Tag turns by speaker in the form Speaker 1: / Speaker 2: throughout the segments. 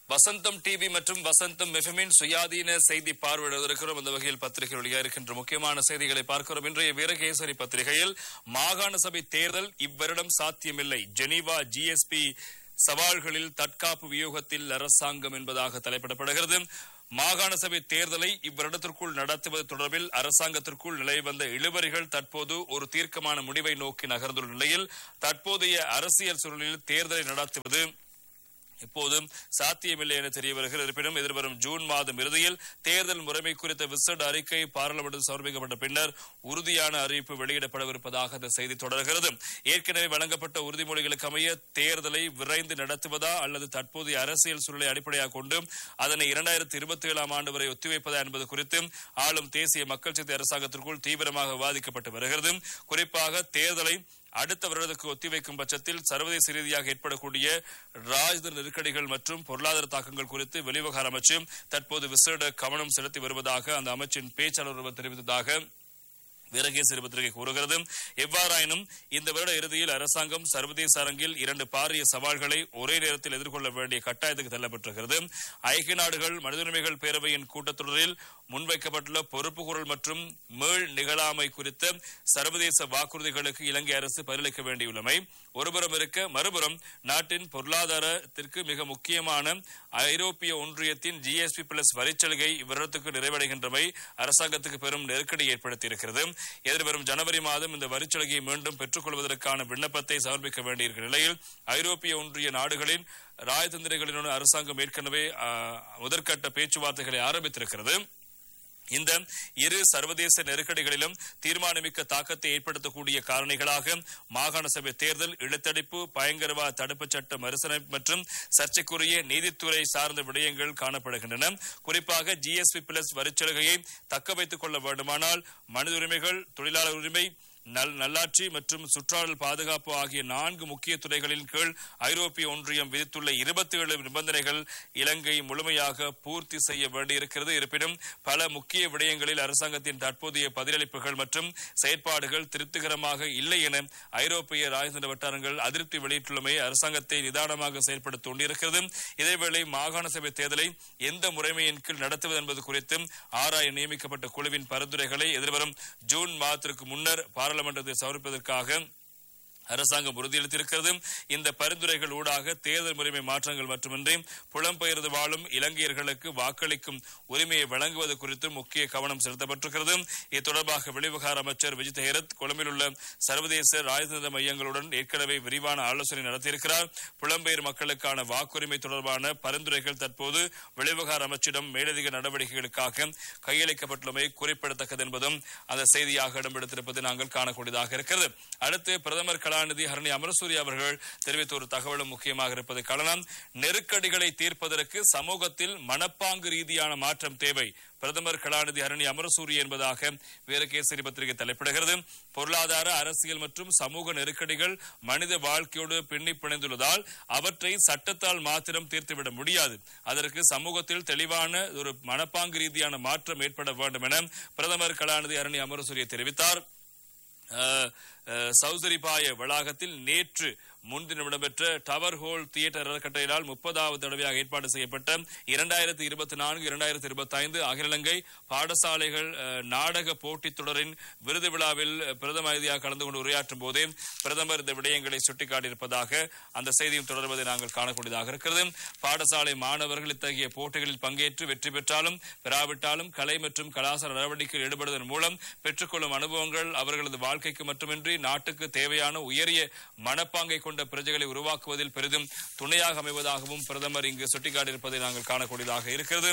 Speaker 1: வசந்தம் TV மற்றும் வசந்தம் எஃப்எம்மின் சுயாதீன செய்தி பார்வையிடுவதற்கிறோம் அந்த வகையில் பத்திரிகை வழியாக இருக்கின்ற முக்கியமான செய்திகளை பார்க்கிறோம் இன்றைய வீரகேசரி பத்திரிகையில் மாகாண சபை தேர்தல் இவ்வருடம் சாத்தியமில்லை ஜெனீவா ஜிஎஸ்பி சவால்களில் தற்காப்பு வியூகத்தில் அரசாங்கம் என்பதாக தலைப்பிடப்படுகிறது மாகாண சபை தேர்தலை இவ்வருடத்திற்குள் நடத்துவது தொடர்பில் அரசாங்கத்திற்குள் நிலை வந்த இழுபறிகள் தற்போது ஒரு தீர்க்கமான முடிவை நோக்கி நகர்ந்துள்ள நிலையில் தற்போதைய அரசியல் சூழலில் தேர்தலை நடத்துவது இப்போதும் சாத்தியமில்லை என தெரிய வருகிறது இருப்பினும் எதிர்வரும் ஜூன் மாதம் இறுதியில் தேர்தல் முறைமை குறித்த விசேட அறிக்கை பாராளுமன்றத்தில் சமர்ப்பிக்கப்பட்ட பின்னர் உறுதியான அறிவிப்பு வெளியிடப்படவிருப்பதாக அந்த செய்தி தொடர்கிறது ஏற்கனவே வழங்கப்பட்ட உறுதிமொழிகளுக்கு அமைய தேர்தலை விரைந்து நடத்துவதா அல்லது தற்போதைய அரசியல் சூழலை அடிப்படையாக கொண்டு அதனை இரண்டாயிரத்தி இருபத்தி ஏழாம் ஆண்டு வரை ஒத்திவைப்பதா என்பது குறித்து ஆளும் தேசிய மக்கள் சக்தி அரசாங்கத்திற்குள் தீவிரமாக விவாதிக்கப்பட்டு வருகிறது குறிப்பாக தேர்தலை அடுத்த வருடத்துக்கு ஒத்திவைக்கும் பட்சத்தில் சர்வதேச ரீதியாக ஏற்படக்கூடிய ராஜதந்திர நெருக்கடிகள் மற்றும் பொருளாதார தாக்கங்கள் குறித்து வெளிவிவகார அமைச்சு தற்போது விசேட கவனம் செலுத்தி வருவதாக அந்த அமைச்சின் பேச்சாளர் ஒருவர் தெரிவித்ததாக வீரகேசரி பத்திரிகை கூறுகிறது எவ்வாறாயினும் இந்த வருட இறுதியில் அரசாங்கம் சர்வதேச அரங்கில் இரண்டு பாரிய சவால்களை ஒரே நேரத்தில் எதிர்கொள்ள வேண்டிய கட்டாயத்துக்கு தள்ளப்பட்டிருக்கிறது ஐக்கிய நாடுகள் மனித உரிமைகள் பேரவையின் கூட்டத்தொடரில் முன்வைக்கப்பட்டுள்ள பொறுப்புக்கூறல் மற்றும் மீள் நிகழாமை குறித்த சர்வதேச வாக்குறுதிகளுக்கு இலங்கை அரசு பதிலளிக்க வேண்டியுள்ளமை ஒருபுறம் இருக்க மறுபுறம் நாட்டின் பொருளாதாரத்திற்கு மிக முக்கியமான ஐரோப்பிய ஒன்றியத்தின் ஜிஎஸ்பி பிளஸ் வரிச்சலுகை இவ்வருடத்துக்கு நிறைவடைகின்றமை அரசாங்கத்துக்கு பெரும் நெருக்கடி ஏற்படுத்தியிருக்கிறது எதிர்வரும் ஜனவரி மாதம் இந்த வரிச்சலுகையை மீண்டும் பெற்றுக் கொள்வதற்கான விண்ணப்பத்தை சமர்ப்பிக்க வேண்டியிருக்கிற நிலையில் ஐரோப்பிய ஒன்றிய நாடுகளின் ராஜதந்திரிகளுடன் அரசாங்கம் ஏற்கனவே ஆஹ், முதற்கட்ட பேச்சுவார்த்தைகளை ஆரம்பித்திருக்கிறது இந்த இரு சர்வதேச நெருக்கடிகளிலும் தீர்மானமிக்க தாக்கத்தை ஏற்படுத்தக்கூடிய காரணிகளாக மாகாண சபை தேர்தல் இழுத்தடிப்பு பயங்கரவாத தடுப்புச் சட்ட மறுசீரமைப்பு மற்றும் சர்ச்சைக்குரிய நீதித்துறை சார்ந்த விடயங்கள் காணப்படுகின்றன குறிப்பாக ஜிஎஸ்பி பிளஸ் வரிச்சலுகையை தக்க வைத்துக் கொள்ள வேண்டுமானால் மனித உரிமைகள் தொழிலாளர் உரிமை நல் நல்லாட்சி மற்றும் சுற்றாடல் பாதுகாப்பு ஆகிய நான்கு முக்கிய துறைகளின் கீழ் ஐரோப்பிய ஒன்றியம் விதித்துள்ள இருபத்தி ஏழு நிபந்தனைகள் இலங்கை முழுமையாக பூர்த்தி செய்ய வேண்டியிருக்கிறது இருப்பினும் பல முக்கிய விடயங்களில் அரசாங்கத்தின் தற்போதைய பதிலளிப்புகள் மற்றும் செயற்பாடுகள் திருப்திகரமாக இல்லை என ஐரோப்பிய ராஜதந்திர வட்டாரங்கள் அதிருப்தி வெளியிட்டுள்ளமை அரசாங்கத்தை நிதானமாக செயல்பட தூண்டியிருக்கிறது இதேவேளை மாகாண சபை தேர்தலை எந்த முறைமையின் கீழ் நடத்துவது என்பது குறித்து ஆராய நியமிக்கப்பட்ட குழுவின் பரிந்துரைகளை எதிர்வரும் ஜூன் மாதத்திற்கு முன்னர் பாராளுமன்றத்தில் சமர்ப்பிப்பதற்காக அரசாங்கம் உறுதியளித்திருக்கிறது இந்த பரிந்துரைகள் ஊடாக தேர்தல் முறைமை மாற்றங்கள் மட்டுமின்றி புலம்பெயர்ந்து வாழும் இலங்கையர்களுக்கு வாக்களிக்கும் உரிமையை வழங்குவது குறித்து முக்கிய கவனம் செலுத்தப்பட்டிருக்கிறது இது தொடர்பாக வெளிவிவகார அமைச்சர் விஜித் ஹேரத் கொழும்பில் உள்ள சர்வதேச ராஜதந்திர மையங்களுடன் ஏற்கனவே விரிவான ஆலோசனை நடத்தியிருக்கிறார் புலம்பெயர் மக்களுக்கான வாக்குரிமை தொடர்பான பரிந்துரைகள் தற்போது வெளிவிவகார அமைச்சிடம் மேலதிக நடவடிக்கைகளுக்காக கையளிக்கப்பட்டுள்ளமை குறிப்பிடத்தக்கது என்பதும் அந்த செய்தியாக இடம்பெடுத்திருப்பது நாங்கள் காணக்கூடியதாக இருக்கிறது அடுத்து பிரதமர் கலாநிதி ஹரணி அமரசூரி அவர்கள் தெரிவித்த ஒரு தகவலும் முக்கியமாக இருப்பதை காணலாம் நெருக்கடிகளை தீர்ப்பதற்கு சமூகத்தில் மனப்பாங்கு ரீதியான மாற்றம் தேவை பிரதமர் கலாநிதி ஹரணி அமரசூரி என்பதாக வீரகேசரி பத்திரிகை தலைப்பிடுகிறது பொருளாதார அரசியல் மற்றும் சமூக நெருக்கடிகள் மனித வாழ்க்கையோடு பின்னி பிணைந்துள்ளதால் அவற்றை சட்டத்தால் மாத்திரம் தீர்த்துவிட முடியாது அதற்கு சமூகத்தில் தெளிவான ஒரு மனப்பாங்கு ரீதியான மாற்றம் ஏற்பட வேண்டும் என பிரதமர் கலாநிதி ஹரணி அமரசூரிய தெரிவித்தார் அஹ், அஹ், சௌசரிபாய வளாகத்தில் நேற்று முன்தினம் இடம்பெற்ற டவர் ஹோல் தியேட்டர் அறக்கட்டளையால் முப்பதாவது தடவையாக ஏற்பாடு செய்யப்பட்ட இரண்டாயிரத்தி இருபத்தி நான்கு இரண்டாயிரத்தி இருபத்தி ஐந்து அகில இலங்கை பாடசாலைகள் அஹ், நாடக போட்டித் தொடரின் விருது விழாவில் அஹ், பிரதம அதிதியாக கலந்து கொண்டு உரையாற்றும் போதே பிரதமர் இந்த விடயங்களை சுட்டிக்காட்டியிருப்பதாக அந்த செய்தியும் தொடர்வதை நாங்கள் காணக்கூடியதாக இருக்கிறது பாடசாலை மாணவர்கள் இத்தகைய போட்டிகளில் பங்கேற்று வெற்றி பெற்றாலும் பெறாவிட்டாலும் கலை மற்றும் கலாச்சார நடவடிக்கையில் ஈடுபடுவதன் மூலம் பெற்றுக்கொள்ளும் அனுபவங்கள் அவர்களது வாழ்க்கைக்கு மட்டுமின்றி நாட்டுக்கு தேவையான உயரிய மனப்பாங்கை கொண்ட பிரஜைகளை உருவாக்குவதில் பெரிதும் துணையாக அமைவதாகவும் பிரதமர் இங்கு சுட்டிக்காட்டியிருப்பதை நாங்கள் காணக்கூடியதாக இருக்கிறது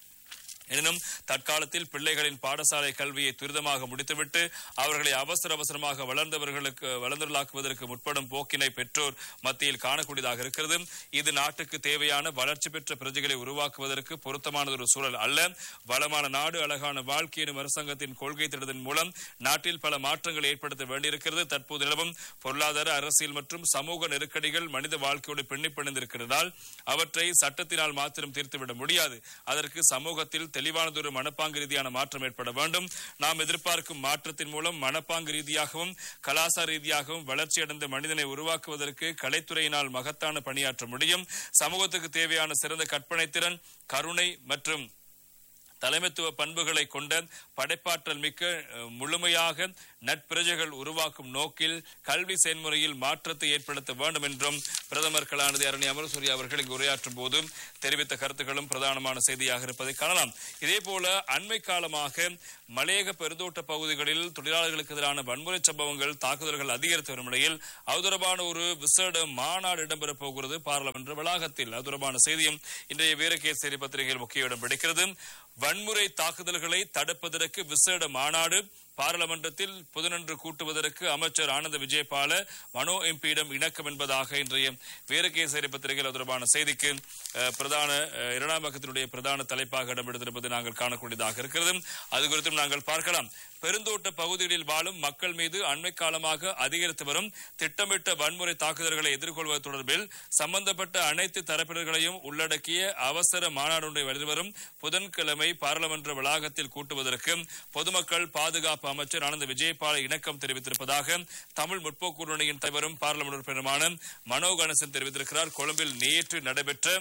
Speaker 1: எனினும் தற்காலத்தில் பிள்ளைகளின் பாடசாலை கல்வியை துரிதமாக முடித்துவிட்டு அவர்களை அவசர அவசரமாக வளர்ந்தவர்களுக்கு வளர்ந்தவர்களாக்குவதற்கு முற்படும் போக்கினை பெற்றோர் மத்தியில் காணக்கூடியதாக இருக்கிறது இது நாட்டுக்கு தேவையான வளர்ச்சி பெற்ற பிரஜைகளை உருவாக்குவதற்கு பொருத்தமானது ஒரு சூழல் அல்ல வளமான நாடு அழகான வாழ்க்கை எனும் அரசாங்கத்தின் கொள்கை திட்டத்தின் மூலம் நாட்டில் பல மாற்றங்களை ஏற்படுத்த வேண்டியிருக்கிறது தற்போது நிலவும் பொருளாதார அரசியல் மற்றும் சமூக நெருக்கடிகள் மனித வாழ்க்கையோடு பின்னி பிணைந்திருக்கிறதால் அவற்றை சட்டத்தினால் மாத்திரம் தீர்த்துவிட முடியாது அதற்கு சமூகத்தில் தெளிவானதொரு மனப்பாங்கு ரீதியான மாற்றம் ஏற்பட வேண்டும் நாம் எதிர்பார்க்கும் மாற்றத்தின் மூலம் மனப்பாங்கு ரீதியாகவும் கலாசார ரீதியாகவும் வளர்ச்சியடைந்த மனிதனை உருவாக்குவதற்கு கலைத்துறையினால் மகத்தான பணியாற்ற முடியும் சமூகத்துக்கு தேவையான சிறந்த கற்பனை திறன் கருணை மற்றும் தலைமைத்துவ பண்புகளை கொண்ட படைப்பாற்றல் மிக்க அஹ், முழுமையாக நட்பிரஜைகள் உருவாக்கும் நோக்கில் கல்வி செயல்முறையில் மாற்றத்தை ஏற்படுத்த வேண்டும் என்றும் பிரதமர் கலாநிதி அரணி அமரசூரி அவர்கள் இங்கு உரையாற்றும் போது தெரிவித்த கருத்துக்களும் பிரதானமான செய்தியாக இருப்பதை காணலாம் இதே போல அண்மை காலமாக மலையக பெருந்தோட்ட பகுதிகளில் தொழிலாளர்களுக்கு எதிரான வன்முறை சம்பவங்கள் தாக்குதல்கள் அதிகரித்து வரும் நிலையில் அது தொடர்பான ஒரு விசேட மாநாடு இடம்பெறப் போகிறது பாராளுமன்ற வளாகத்தில் அது தொடர்பான செய்தியும் இன்றைய வீரகேசரி பத்திரிகையில் முக்கிய இடம் பிடிக்கிறது வன்முறை தாக்குதல்களை தடுப்பதற்கு விசேட மாநாடு பாராளுமன்றத்தில் புதனன்று கூட்டுவதற்கு அமைச்சர் ஆனந்த விஜயபால மனோ எம்பியிடம் இணக்கம் என்பதாக இன்றைய வீரகேசரி பத்திரிகையில் அது தொடர்பான செய்திக்கு அஹ், பிரதான அஹ், இரண்டாம் பக்கத்தினுடைய பிரதான தலைப்பாக இடம்பெடுத்திருப்பதை நாங்கள் காணக்கூடியதாக இருக்கிறது அது குறித்தும் நாங்கள் பார்க்கலாம் பெருந்தோட்ட பகுதிகளில் வாழும் மக்கள் மீது அண்மை காலமாக அதிகரித்து வரும் திட்டமிட்ட வன்முறை தாக்குதல்களை எதிர்கொள்வது தொடர்பில் சம்பந்தப்பட்ட அனைத்து தரப்பினர்களையும் உள்ளடக்கிய அவசர மாநாடு ஒன்றை வரும் புதன்கிழமை பாராளுமன்ற வளாகத்தில் கூட்டுவதற்கு பொதுமக்கள் பாதுகாப்பு அமைச்சர் ஆனந்த விஜயபால இணக்கம் தெரிவித்திருப்பதாக தமிழ் முற்போக்கு கூட்டணியின் தலைவரும் பாராளுமன்ற உறுப்பினருமான மனோ கணேசன் தெரிவித்திருக்கிறார் கொழும்பில் நேற்று நடைபெற்ற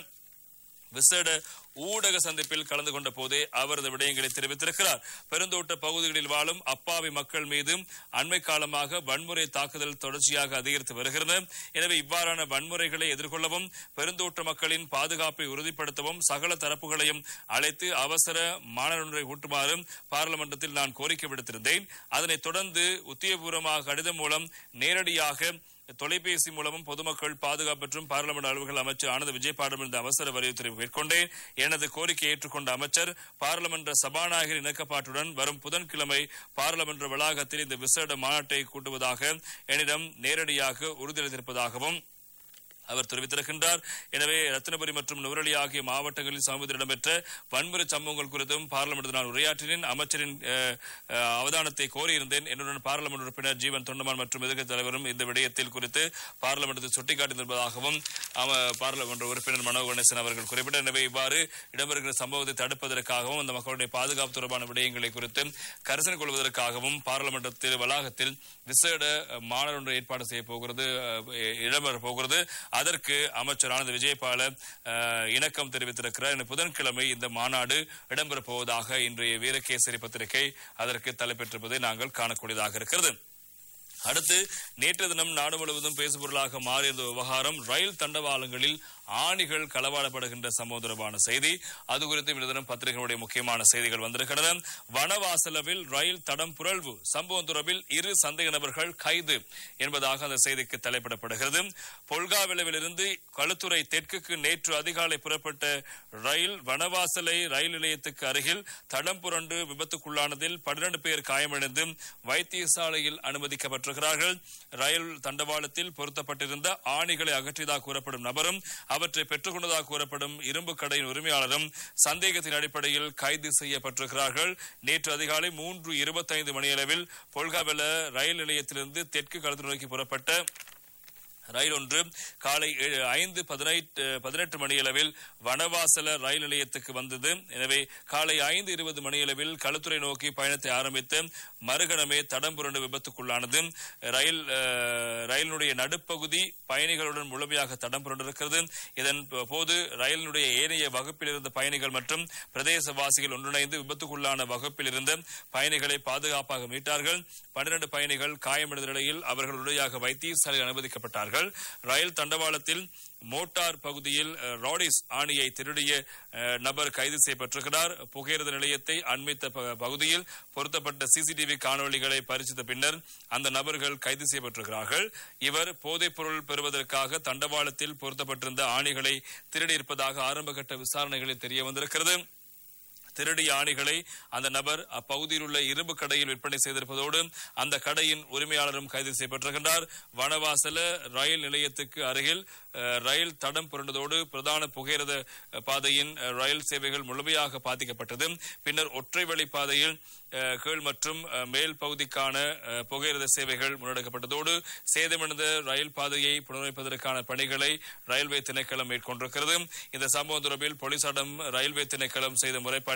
Speaker 1: விசேட ஊடக சந்திப்பில் கலந்து கொண்ட போதே அவர் இந்த விடயங்களை தெரிவித்திருக்கிறார் பெருந்தோட்ட பகுதிகளில் வாழும் அப்பாவி மக்கள் மீது அண்மை காலமாக வன்முறை தாக்குதல் தொடர்ச்சியாக அதிகரித்து வருகிறது எனவே இவ்வாறான வன்முறைகளை எதிர்கொள்ளவும் பெருந்தோட்ட மக்களின் பாதுகாப்பை உறுதிப்படுத்தவும் சகல தரப்புகளையும் அழைத்து அவசர மாணவர்களை கூட்டுமாறு பாராளுமன்றத்தில் நான் கோரிக்கை விடுத்திருந்தேன் அதனைத் தொடர்ந்து உத்தியபூர்வமாக கடிதம் மூலம் நேரடியாக தொலைபேசி மூலமும் பொதுமக்கள் பாதுகாப்பு மற்றும் பாராளுமன்ற அலுவல்கள் அமைச்சர் ஆனந்த விஜயபாடம் இந்த அவசர வலியுறுத்தலை மேற்கொண்டேன் எனது கோரிக்கையை ஏற்றுக்கொண்ட அமைச்சர் பாராளுமன்ற சபாநாயகர் இணக்கப்பாட்டுடன் வரும் புதன்கிழமை பாராளுமன்ற வளாகத்தில் இந்த விசேட மாநாட்டை கூட்டுவதாக என்னிடம் நேரடியாக உறுதியளித்திருப்பதாகவும் அவர் தெரிவித்திருக்கின்றார் எனவே ரத்தினபுரி மற்றும் நுவரலி ஆகிய மாவட்டங்களில் சமூகத்தில் இடம்பெற்ற வன்முறை சம்பவங்கள் குறித்தும் பார்லிமெண்ட் நான் உரையாற்றினேன் அமைச்சரின் அஹ், அஹ், அவதானத்தை கோரியிருந்தேன் என்னுடன் பார்லிமெண்ட் உறுப்பினர் ஜீவன் தொண்டமான் மற்றும் எதிர்க்கட்சி தலைவரும் இந்த விடயத்தில் குறித்து பார்லிமெண்டத்தில் சுட்டிக்காட்டியிருப்பதாகவும் அவ- பார்லிமெண்ட் உறுப்பினர் மனோ கணேசன் அவர்கள் குறிப்பிட்ட எனவே இவ்வாறு இடம்பெறுகிற சம்பவத்தை தடுப்பதற்காகவும் அந்த மக்களுடைய பாதுகாப்பு தொடர்பான விடயங்களை குறித்து கரிசனை கொள்வதற்காகவும் பார்லிமெண்டத்தில் வளாகத்தில் விசேட அஹ், மாநாடு ஒன்றை ஏற்பாடு செய்ய போகிறது அஹ், இடம்பெற போகிறது அதற்கு அமைச்சர் ஆனந்த் விஜயபால அஹ், இணக்கம் தெரிவித்திருக்கிறார் இன்று புதன்கிழமை இந்த மாநாடு இடம்பெறப் போவதாக இன்றைய வீரகேசரி பத்திரிகை அதற்கு தலைப்பெற்றிருப்பதை நாங்கள் காணக்கூடியதாக இருக்கிறது அடுத்து நேற்று தினம் நாடு முழுவதும் பேசுபொருளாக மாறியிருந்த விவகாரம் ரயில் தண்டவாளங்களில் ஆணிகள் களவாடப்படுகின்ற சம்பவம் தொடர்பான செய்தி அது குறித்து இந்த தினம் பத்திரிகைகளுடைய முக்கியமான செய்திகள் வந்திருக்கின்றன வனவாசலவில் ரயில் தடம் புரள்வு சம்பவம் தொடர்பில் இரு சந்தேக நபர்கள் கைது என்பதாக அந்த செய்திக்கு தலைப்பிடப்படுகிறது பொல்காவிளவிலிருந்து களுத்துறை தெற்குக்கு நேற்று அதிகாலை புறப்பட்ட ரயில் வனவாசலை ரயில் நிலையத்துக்கு அருகில் தடம் புரண்டு விபத்துக்குள்ளானதில் பன்னிரண்டு பேர் காயமடைந்து வைத்தியசாலையில் அனுமதிக்கப்பட்டிருக்கிறார்கள் ரயில் தண்டவாளத்தில் பொருத்தப்பட்டிருந்த ஆணிகளை அகற்றியதாக கூறப்படும் நபரும் அவற்றை பெற்றுக்கொண்டதாக கூறப்படும் இரும்பு கடையின் உரிமையாளரும் சந்தேகத்தின் அடிப்படையில் கைது செய்யப்பட்டிருக்கிறார்கள் நேற்று அதிகாலை மூன்று இருபத்தைந்து மணியளவில் பொல்காவெல ரயில் நிலையத்திலிருந்து தெற்கு களத்து நோக்கி புறப்பட்ட ரயில் ஒன்று காலை ஏழு- ஐந்து பதினெட்டு பதினெட்டு மணியளவில் வனவாசல ரயில் நிலையத்துக்கு வந்தது எனவே காலை ஐந்து இருபது மணியளவில் களுத்துறை நோக்கி பயணத்தை ஆரம்பித்து மறுகணமே தடம் புரண்டு விபத்துக்குள்ளானது ரயில் அஹ், ரயிலினுடைய நடுப்பகுதி பயணிகளுடன் முழுமையாக தடம் புரண்டிருக்கிறது இதன் போது ரயிலினுடைய ஏனைய வகுப்பில் இருந்த பயணிகள் மற்றும் பிரதேசவாசிகள் ஒன்றிணைந்து விபத்துக்குள்ளான வகுப்பில் இருந்த பயணிகளை பாதுகாப்பாக மீட்டார்கள் பன்னிரண்டு பயணிகள் காயமடைந்த நிலையில் அவர்கள் உடனடியாக வைத்தியசாலையில் அனுமதிக்கப்பட்டார்கள் ரயில் தண்டவாளத்தில் மோட்டார் பகுதியில் அஹ், ராடிஸ் ஆணியை திருடிய அஹ், நபர் கைது செய்யப்பட்டிருக்கிறார் புகையிரத நிலையத்தை அண்மித்த ப- பகுதியில் பொருத்தப்பட்ட சிசிடிவி காணொளிகளை பரிசித்த பின்னர் அந்த நபர்கள் கைது செய்யப்பட்டிருக்கிறார்கள் இவர் போதைப் பொருள் பெறுவதற்காக தண்டவாளத்தில் பொருத்தப்பட்டிருந்த ஆணிகளை திருடியிருப்பதாக ஆரம்பகட்ட விசாரணைகளில் தெரிய வந்திருக்கிறது திருடிய ஆணிகளை அந்த நபர் அப்பகுதியில் உள்ள இரும்பு கடையில் விற்பனை செய்திருப்பதோடு அந்த கடையின் உரிமையாளரும் கைது செய்யப்பட்டிருக்கின்றார் வனவாசல ரயில் நிலையத்துக்கு அருகில் அஹ், ரயில் தடம் புரண்டதோடு பிரதான புகையிரத அஹ், பாதையின் அஹ், ரயில் சேவைகள் முழுமையாக பாதிக்கப்பட்டது பின்னர் ஒற்றை வழி பாதையில் அஹ், கீழ் மற்றும் அஹ், மேல் பகுதிக்கான அஹ், புகையிரத சேவைகள் முன்னெடுக்கப்பட்டதோடு சேதமடைந்த ரயில் பாதையை புனரமைப்பதற்கான பணிகளை ரயில்வே திணைக்களம் மேற்கொண்டிருக்கிறது இந்த சம்பவம் தொடர்பில் போலீசாரிடம் ரயில்வே திணைக்களம் செய்த முறைப்பாடு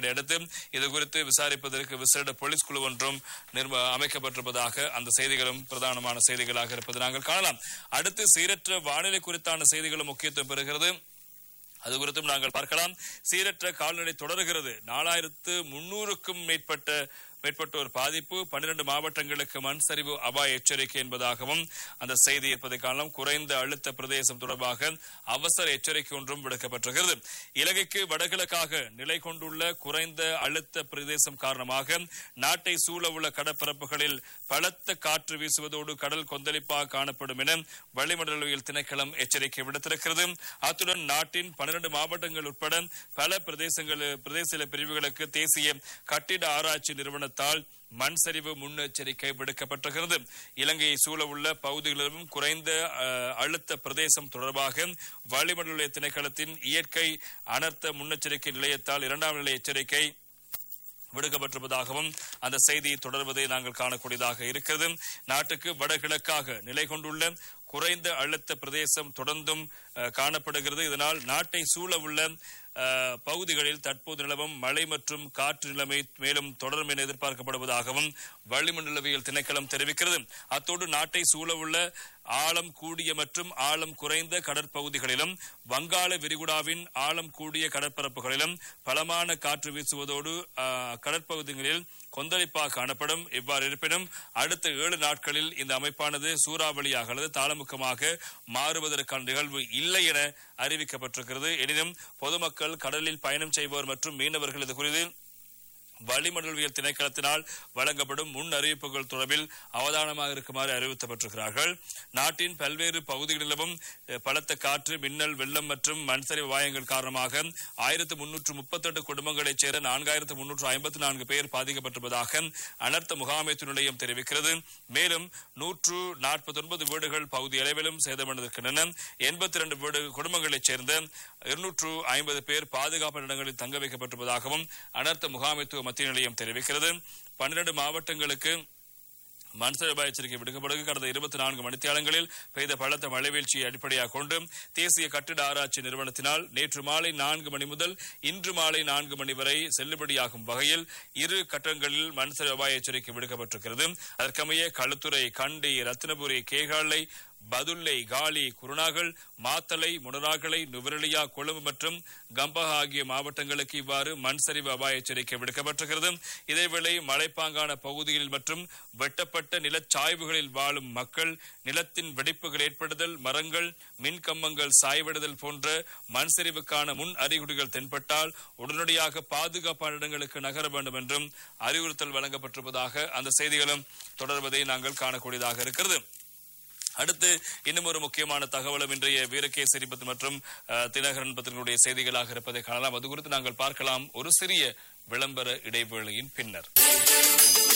Speaker 1: இதனை அடுத்து இது குறித்து விசாரிப்பதற்கு விசேட போலீஸ் குழு ஒன்றும் நிர்ம- அமைக்கப்பட்டிருப்பதாக அந்த செய்திகளும் பிரதானமான செய்திகளாக இருப்பது நாங்கள் காணலாம் அடுத்து சீரற்ற வானிலை குறித்தான செய்திகளும் முக்கியத்துவம் பெறுகிறது அது குறித்தும் நாங்கள் பார்க்கலாம் சீரற்ற கால்நடை தொடர்கிறது நாலாயிரத்து முன்னூறுக்கும் மேற்பட்ட மேற்பட்டோர் பாதிப்பு பன்னிரண்டு மாவட்டங்களுக்கு மண் சரிவு அபாய எச்சரிக்கை என்பதாகவும் அந்த செய்தி இருப்பதை காணலாம் குறைந்த அழுத்த பிரதேசம் தொடர்பாக அவசர எச்சரிக்கை ஒன்றும் விடுக்கப்பட்டிருக்கிறது இலங்கைக்கு வடகிழக்காக நிலை கொண்டுள்ள குறைந்த அழுத்த பிரதேசம் காரணமாக நாட்டை சூழ உள்ள கடற்பரப்புகளில் பலத்த காற்று வீசுவதோடு கடல் கொந்தளிப்பாக காணப்படும் என வளிமண்டலவியல் திணைக்களம் எச்சரிக்கை விடுத்திருக்கிறது அத்துடன் நாட்டின் பன்னிரண்டு மாவட்டங்கள் உட்பட பல பிரதேசங்கள் பிரதேச பிரிவுகளுக்கு தேசிய கட்டிட ஆராய்ச்சி நிறுவனத்தால் மண் சரிவு முன்னெச்சரிக்கை விடுக்கப்பட்டிருக்கிறது இலங்கையை சூழ உள்ள பகுதிகளிலும் குறைந்த அஹ், அழுத்த பிரதேசம் தொடர்பாக வளிமண்டல திணைக்களத்தின் இயற்கை அனர்த்த முன்னெச்சரிக்கை நிலையத்தால் இரண்டாம் நிலை எச்சரிக்கை விடுக்கப்பட்டிருப்பதாகவும் அந்த செய்தி தொடர்வதை நாங்கள் காணக்கூடியதாக இருக்கிறது நாட்டுக்கு வடகிழக்காக நிலை கொண்டுள்ள குறைந்த அழுத்த பிரதேசம் தொடர்ந்தும் அஹ், காணப்படுகிறது இதனால் நாட்டை சூழ உள்ள அஹ், பகுதிகளில் தற்போது நிலவும் மழை மற்றும் காற்று நிலைமை மேலும் தொடரும் என எதிர்பார்க்கப்படுவதாகவும் வளிமண்டலவியல் திணைக்களம் தெரிவிக்கிறது அத்தோடு நாட்டை சூழ உள்ள ஆழம் கூடிய மற்றும் ஆழம் குறைந்த கடற்பகுதிகளிலும் வங்காள விரிகுடாவின் ஆழம் கூடிய கடற்பரப்புகளிலும் பலமான காற்று வீசுவதோடு அஹ், கடற்பகுதிகளில் கொந்தளிப்பாக காணப்படும் இவ்வாறு இருப்பினும் அடுத்த ஏழு நாட்களில் இந்த அமைப்பானது சூறாவளியாக அல்லது தாளமுக்கமாக மாறுவதற்கான நிகழ்வு இல்லை என அறிவிக்கப்பட்டிருக்கிறது எனினும் பொதுமக்கள் கடலில் பயணம் செய்வோர் மற்றும் மீனவர்கள் இது குறித்து வளிமண்டலவியல் திணைக்களத்தினால் வழங்கப்படும் முன் அறிவிப்புகள் தொடர்பில் அவதானமாக இருக்குமாறு அறிவுறுத்தப்பட்டிருக்கிறார்கள் நாட்டின் பல்வேறு பகுதிகளிலும் அஹ், பலத்த காற்று மின்னல் வெள்ளம் மற்றும் மண்சரிவு வாயங்கள் காரணமாக ஆயிரத்து முன்னூற்று முப்பத்தெட்டு குடும்பங்களைச் சேர்ந்த நான்காயிரத்து முன்னூற்று ஐம்பத்தி நான்கு பேர் பாதிக்கப்பட்டிருப்பதாக அனர்த்த முகாமைத்து நிலையம் தெரிவிக்கிறது மேலும் நூற்று நாற்பத்தி ஒன்பது வீடுகள் பகுதி அளவிலும் சேதமடைந்திருக்கின்றன எண்பத்தி இரண்டு வீடு குடும்பங்களைச் சேர்ந்த இருநூற்று ஐம்பது பேர் பாதுகாப்பு இடங்களில் தங்க வைக்கப்பட்டிருப்பதாகவும் அனர்த்த முகாமைத்துவ மத்திய நிலையம் தெரிவிக்கிறது பன்னிரண்டு மாவட்டங்களுக்கு மண்சரிவு எச்சரிக்கை விடுக்கப்படுகிறது கடந்த இருபத்தி நான்கு மணித்தியாலங்களில் பெய்த பலத்த மழை வீழ்ச்சியை அடிப்படையாக கொண்டு தேசிய கட்டிட ஆராய்ச்சி நிறுவனத்தினால் நேற்று மாலை நான்கு மணி முதல் இன்று மாலை நான்கு மணி வரை செல்லுபடியாகும் வகையில் இரு கட்டங்களில் மண்சரிவு அபாய எச்சரிக்கை விடுக்கப்பட்டிருக்கிறது அதற்கமைய களுத்துறை கண்டி ரத்தினபுரி கேகாலை பதுல்லை காலி குருணாகல் மாத்தலை முனராகலை நுவரெலியா கொழும்பு மற்றும் கம்பஹா ஆகிய மாவட்டங்களுக்கு இவ்வாறு மண் சரிவு அபாய எச்சரிக்கை விடுக்கப்பட்டிருக்கிறது இதேவேளை மலைப்பாங்கான பகுதிகளில் மற்றும் வெட்டப்பட்ட நிலச்சாய்வுகளில் வாழும் மக்கள் நிலத்தின் வெடிப்புகள் ஏற்படுதல் மரங்கள் மின் கம்பங்கள் சாய்விடுதல் போன்ற மண் சரிவுக்கான முன் அறிகுறிகள் தென்பட்டால் உடனடியாக பாதுகாப்பான இடங்களுக்கு நகர வேண்டும் என்றும் அறிவுறுத்தல் வழங்கப்பட்டிருப்பதாக அந்த செய்திகளும் தொடர்வதை நாங்கள் காணக்கூடியதாக இருக்கிறது அடுத்து இன்னும் ஒரு முக்கியமான தகவலும் இன்றைய வீரகேசரி பத்து மற்றும் அஹ், தினகரன் பத்திரிகையுடைய செய்திகளாக இருப்பதை காணலாம் அது குறித்து நாங்கள் பார்க்கலாம் ஒரு சிறிய விளம்பர இடைவேளையின் பின்னர்